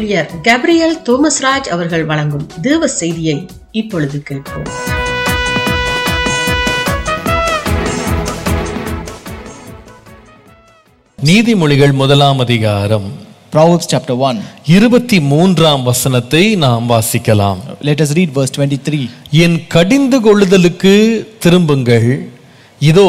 ஊழியர் கேப்ரியல் தோமஸ்ராஜ் அவர்கள் வழங்கும் தேவ செய்தியை இப்பொழுது கேட்போம் நீதிமொழிகள் முதலாம் அதிகாரம் Proverbs chapter 1. இருபத்தி மூன்றாம் வசனத்தை நாம் வாசிக்கலாம் Let us read verse 23. என் கடிந்து கொள்ளுதலுக்கு திரும்புங்கள் இதோ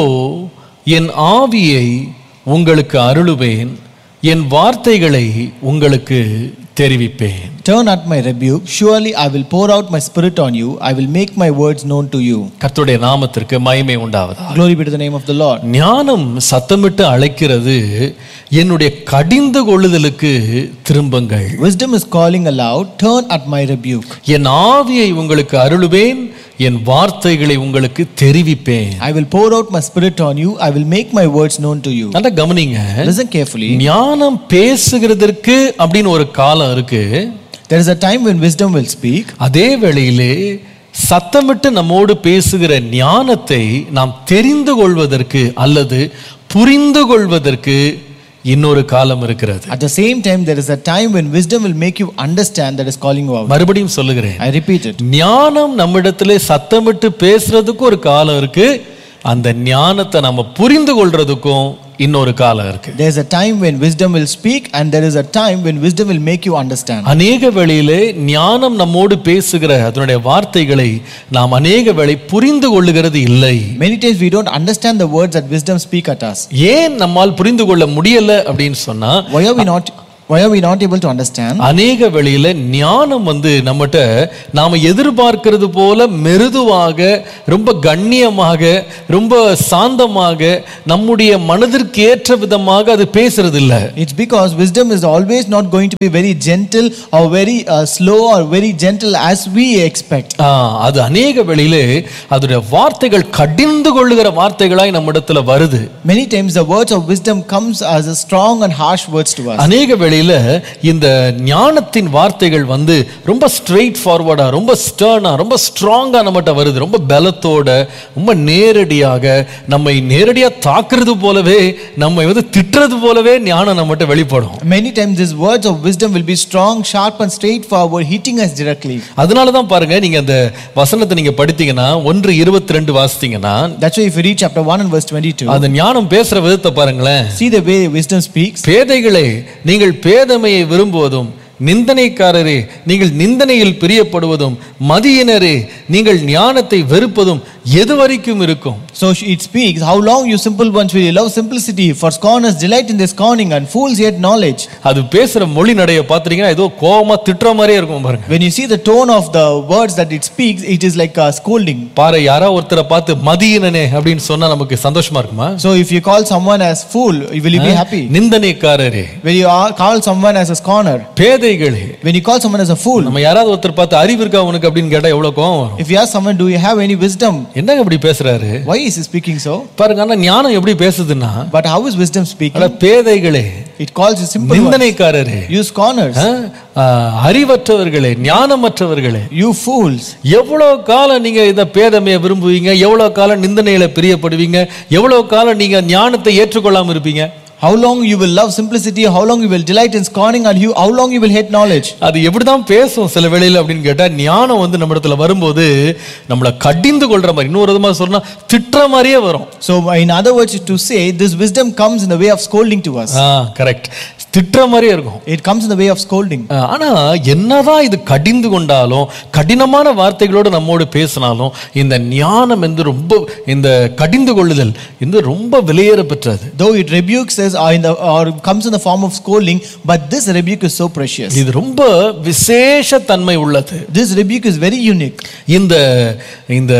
என் ஆவியை உங்களுக்கு அருளுவேன் என் வார்த்தைகளை உங்களுக்கு தெரிவிப்பேன் Turn at my rebuke. Surely I will pour out my spirit on you. I will make my words known to you. கர்த்தருடைய நாமத்திற்கு மகிமை உண்டாவதா Glory be to the name of the Lord. ஞானம் சத்தமிட்டு அழைக்கிறது என்னுடைய கடிந்து கொள்ளுதலுக்கு திரும்புங்கள் Wisdom is calling aloud, Turn at my rebuke. என் ஆவியை உங்களுக்கு அருளுவேன் என் வார்த்தைகளை உங்களுக்கு தெரிவிப்பேன் I will pour out my spirit on you. I will make my words known to you. நல்லா கவனிங்க Listen carefully. ஞானம் பேசுகிறதற்கு அப்படின்னு ஒரு காலம் இருக்கு There is a time when wisdom will speak. அதே வேளையிலே சத்தமிட்டு நம்மோடு பேசுகிற ஞானத்தை நாம் தெரிந்து கொள்வதற்கு அல்லது புரிந்து கொள்வதற்கு இன்னொரு காலம் இருக்கிறது At the same time, there is a time when wisdom will make you understand that is calling you out. மறுபடியும் சொல்லுகிறேன் I repeat it. ஞானம் நம்மிடத்திலே சத்தமிட்டு பேசுறதுக்கு ஒரு காலம் இருக்கு அந்த ஞானத்தை நம்ம புரிந்து கொள்றதுக்கும் இன்னொரு காலம் இருக்கு There is a time when wisdom will speak, and there is a time when wisdom will make you understand. அநேக வேளையிலே ஞானம் நம்மோடு பேசுகிற அதனுடைய வார்த்தைகளை நாம் அநேக வேளை புரிந்து கொள்ளுகிறது இல்லை Many times we don't understand the words that wisdom speak at us. ஏன் நம்மால் புரிந்து கொள்ள முடியல அப்படின்னு சொன்னா Why are we not? Why are we not able to understand? அநேக வேளையில ஞானம் வந்து நம்மகிட்ட நாம எதிர்பார்க்கிறது போல மெருதுவாக ரொம்ப கண்ணியமாக ரொம்ப சாந்தமாக நம்முடைய மனதிற்கு ஏற்ற விதமாக அது பேசுறது இல்ல It's because wisdom is always not going to be very gentle or very uh, slow or very gentle as we expect. ஆ, அது அநேக வேளையிலே அதோடைய வார்த்தைகள் கடிந்து கொள்ளுகிற வார்த்தைகளாய் நம்மிடத்துல வருது Many times the words of wisdom comes as a strong and harsh words to us. அநேக வேளையில இந்த ஞானத்தின் வார்த்தைகள் வந்து ரொம்ப ஸ்ட்ரெயிட் ஃபார்வர்டா ரொம்ப ஸ்டர்னா ரொம்ப ஸ்ட்ராங்கா நம்மகிட்ட வருது ரொம்ப பலத்தோட ரொம்ப நேரடியாக நம்மை நேரடியா தாக்குறது போலவே நம்மை வந்து திட்டுறது போலவே ஞானம் நம்மகிட்ட வெளிப்படும் Many times these words of wisdom will be strong, sharp and straightforward, hitting us directly. அதனால தான் பாருங்க நீங்க அந்த வசனத்தை நீங்க படித்தீங்கன்னா ஒன்று இருபத்தி ரெண்டு வாசித்தீங்கன்னா That's why if you read chapter 1 and verse 22, அந்த ஞானம் பேசுற விதத்தை பாருங்களேன் see the way wisdom speaks. பேதைகளே நீங்கள் பேதமையை விரும்புவதும் நிந்தனைக்காரரே நீங்கள் நிந்தனையில் பிரியப்படுவதும் மதியினரே நீங்கள் ஞானத்தை வெறுப்பதும் எது வரைக்கும் இருக்கும் So it speaks, How long, you simple ones, will you love simplicity? For scorners delight in their scorning, and fools yet knowledge. அது பேசுற மொழி நடைய பார்த்தீங்கன்னா ஏதோ கோவமா திட்டுற மாதிரியே இருக்கும் பாருங்க When you see the tone of the words that it speaks, it is like a scolding. பாரு யாரோ ஒருத்தரை பார்த்து மதியினனே அப்படின்னு சொன்னா நமக்கு சந்தோஷமா இருக்குமா So if you call someone as fool, will you be happy? நிந்தனைக்காரரே When you are- call someone as a scorner, பேதைகளே when you call someone as a fool, நம்ம யாராவது ஒருத்தர் பார்த்து அறிவு இருக்கா உனக்கு அப்படின்னு கேட்டா எவ்வளவு கோவம் வரும் if you ask someone, Do you have any wisdom? என்னங்க இப்படி பேசுறாரு Why is he speaking so? பாருங்க ஆனா ஞானம் எப்படி பேசுதுன்னா But how is wisdom அட speaking? பேதைகளே It calls you simple ones. நிந்தனைக்காரரே You scorners, ah, ah, அறிவற்றவர்களே ஞானமற்றவர்களே you fools. எவ்வளவு காலம் நீங்க இந்த பேதமையை விரும்புவீங்க எவ்வளவு காலம் நிந்தனையில பிரியப்படுவீங்க எவ்வளவு காலம் நீங்க ஞானத்தை ஏற்றுக்கொள்ளாம இருப்பீங்க How long you will love simplicity, how long you will delight in scorning, and you, how long you will hate knowledge. அது எப்படிதான் பேசும் சில வேளையில அப்படின்னு கேட்டா ஞானம் வந்து நம்ம இடத்துல வரும்போது நம்மளை கடிந்து கொள்ற மாதிரி இன்னொரு விதமா சொன்னா திட்டுற மாதிரியே வரும் So, in other words, to say, this wisdom comes in the way of scolding to us. ஆ கரெக்ட் திட்டுற மாதிரியே இருக்கும் It comes in the way of scolding. ஆ, ஆனா என்னதான் இது கடிந்து கொண்டாலும் கடினமான வார்த்தைகளோடு நம்மோடு பேசினாலும் இந்த ஞானம் வந்து ரொம்ப இந்த கடிந்து கொள்ளுதல் இந்த ரொம்ப விலையேற பெற்றது Though it rebukes us or, in the, or comes in the form of scolding, but this rebuke is so precious. இது ரொம்ப விசேஷ தன்மை உள்ளது This rebuke is very unique. இந்த இந்த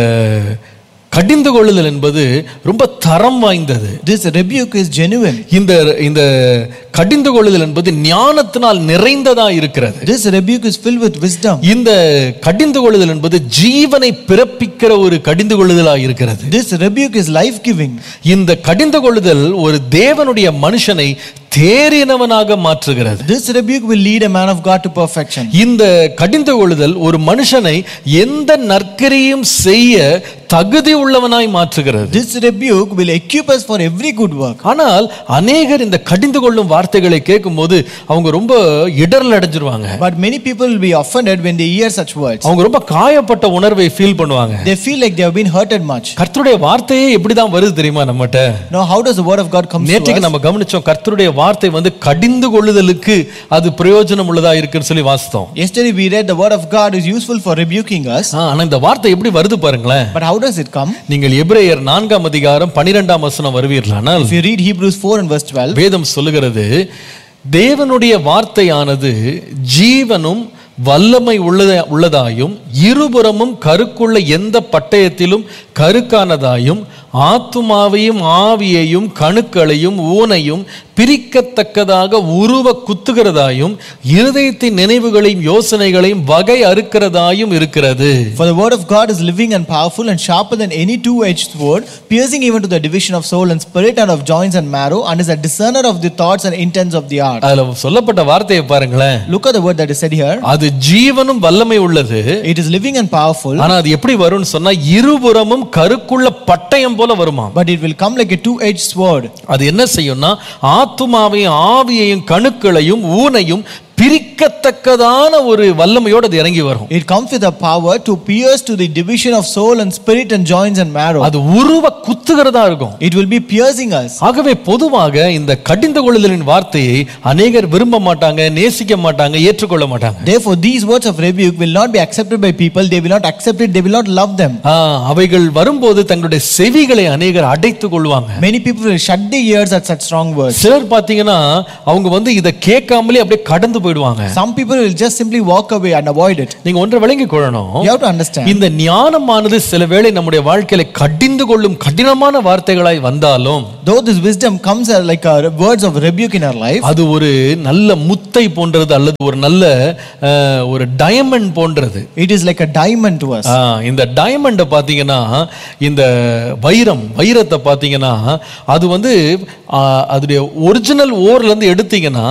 கடிந்து கொள்ளுதல் என்பது ரொம்ப தரம் வாய்ந்தது This rebuke is genuine. இந்த இந்த கடிந்து கொள்ளுதல் என்பது ஞானத்தினால் நிறைந்ததா இருக்கிறது This rebuke is filled with wisdom. இந்த கடிந்து கொள்ளுதல் என்பது ஜீவனை பிறப்பிக்கிற ஒரு கடிந்து கொள்ளுதலா இருக்கிறது This rebuke is life giving. இந்த கடிந்து கொள்ளுதல் ஒரு தேவனுடைய மனுஷனை தேறினவனாக மாற்றுகிறது This rebuke will lead a man of God to perfection. இந்த கடிந்து கொள்ளுதல் ஒரு மனுஷனை எந்த நற்கரையும் செய்ய தகுதி உள்ளவனாய் மாற்றுகிறது This rebuke will equip us for every good work. ஆனால் அநேகர் இந்த கடிந்து கொள்ளும் வார்த்தைகளை கேட்கும்போது அவங்க ரொம்ப இடர்ல அடைஞ்சிருவாங்க But many people will be offended when they hear such words. அவங்க ரொம்ப காயப்பட்ட உணர்வை ஃபீல் பண்ணுவாங்க They feel like they have been hurted much. கர்த்தருடைய வார்த்தையே எப்படிதான் வருது தெரியுமா நம்மகிட்ட Now, how does the word of God come to நேற்றைக்கு us? நம்ம கவனிச்சோம் கர்த்தருடைய வார்த்தை வந்து கடிந்து கொள்ளுதலுக்கு அது பிரயோஜனம் உள்ளதா இருக்குன்னு சொல்லி வாசித்தோம் Yesterday we read the word of God is useful for rebuking us. ஆ, ஆனா இந்த வார்த்தை எப்படி வருது பாருங்களேன் But how does it come? நீங்கள் எபிரேயர் நான்காம் அதிகாரம் பனிரெண்டாம் வசனம் வருவீர்களானால் If you read Hebrews 4 and verse 12, வேதம் சொல்லுகிறது தேவனுடைய வார்த்தையானது ஜீவனும் வல்லமை உள்ளத உள்ளதாயும் இருபுறமும் கருக்குள்ள எந்த பட்டயத்திலும் கருக்கானதாயும் ஆத்துமாவையும் ஆவியையும் கணுக்களையும் ஊனையும் பிரிக்கத்தக்கதாக உருவ குத்துகிறதாயும் இருதயத்தின் நினைவுகளையும் யோசனைகளையும் வகை அறுக்கிறதாயும் இருக்கிறது For the word of God is living and powerful and sharper than any two edged sword, piercing even to the division of soul and spirit and of joints and marrow, and is a discerner of the thoughts and intents of the heart. அதுல சொல்லப்பட்ட வார்த்தையை பாருங்களேன் Look at the word that is said here. அது ஜீவனும் வல்லமை உள்ளது It is living and powerful, ஆனா அது எப்படி வரும்னு சொன்னா இருபுறமும் கருக்குள்ள பட்டயம் போல வருமா but it will come like a two edged sword. அது என்ன செய்யும்னா ஆத்துமாவையும் ஆவியையும் கணுக்களையும் ஊனையும் பிரிக்கத்தக்கதான ஒரு வல்லமையோடு அது இறங்கி வரும் It comes with a power to pierce to the division of soul and spirit and joints and marrow. அது உருவ குத்துகிறதா இருக்கும் It will be piercing us. ஆகவே பொதுவாக இந்த கடிந்து கொள்ளுதலின் வார்த்தையை அநேகர் விரும்ப மாட்டாங்க நேசிக்க மாட்டாங்க ஏற்றுக்கொள்ள மாட்டாங்க Therefore, these words of rebuke will not be accepted by people. They will not accept it. They will not love them. ஆ, அவைகள் வரும்போது தங்களுடைய செவிகளை அநேகர் அடைத்துக் கொள்வாங்க Many people will shut their ears at such strong words. சிலர் பாத்தீங்கன்னா அவங்க வந்து இதை கேட்காமலே அப்படியே கடந்து போயிடுவாங்க Some people will just simply walk away and avoid it. நீங்க ஒன்றை விளங்கிக் கொள்ளணும் You have to understand. இந்த ஞானமானது சில வேளை நம்முடைய வாழ்க்கையில கடிந்து கொள்ளும் கடினமான வார்த்தைகளாய் வந்தாலும் Though this wisdom comes as like a words of rebuke in our life, அது ஒரு நல்ல முத்தை போன்றது அல்லது ஒரு நல்ல அஹ், ஒரு டயமண்ட் போன்றது it is like a diamond to us. ஆ, இந்த டயமண்டை பார்த்தீங்கன்னா இந்த வைரம் வைரத்தை பார்த்தீங்கன்னா அது வந்து ஆ, அதோடைய ஒரிஜினல் ஓர்ல இருந்து எடுத்தீங்கன்னா